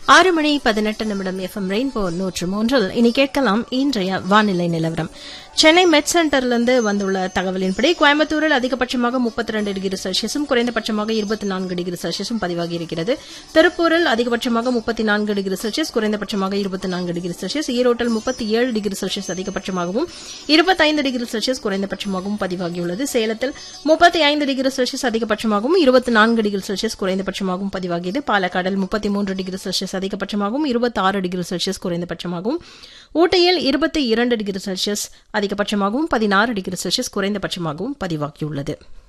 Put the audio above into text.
ஆறு மணி பதினெட்டு நிமிடம் எஃப்எம் ரெயின்போ நூற்று மூன்றில் இனி கேட்கலாம் இன்றைய வானிலை நிலவரம் சென்னை மெட் சென்டர்லிருந்து வந்துள்ள தகவலின்படி கோயம்புத்தூரில் அதிகபட்சமாக முப்பத்தி ரெண்டு டிகிரி செல்சியஸும் குறைந்தபட்சமாக இருபத்தி நான்கு டிகிரி செல்சியஸும் பதிவாகி இருக்கிறது திருப்பூரில் அதிகபட்சமாக முப்பத்தி நான்கு டிகிரி செல்சியஸ் குறைந்தபட்சமாக இருபத்தி நான்கு டிகிரி செல்சியஸ் ஈரோட்டில் முப்பத்தி ஏழு டிகிரி செல்சியஸ் அதிகபட்சமாகவும் இருபத்தைந்து டிகிரி செல்சியஸ் குறைந்தபட்சமாகவும் பதிவாகியுள்ளது சேலத்தில் முப்பத்தி ஐந்து டிகிரி செல்சியஸ் அதிகபட்சமாகவும் இருபத்தி நான்கு டிகிரி செல்சியஸ் குறைந்தபட்சமாகவும் பதிவாகியது பாலக்காடில் முப்பத்தி மூன்று டிகிரி செல்சியஸ் அதிகபட்சமாகவும் இருபத்தி ஆறு டிகிரி செல்சியஸ் குறைந்தபட்சமாகவும் ஊட்டியில் இருபத்தி இரண்டு டிகிரி செல்சியஸ் அதிகபட்சமாகவும் பதினாறு டிகிரி செல்சியஸ் குறைந்தபட்சமாகவும் பதிவாகியுள்ளது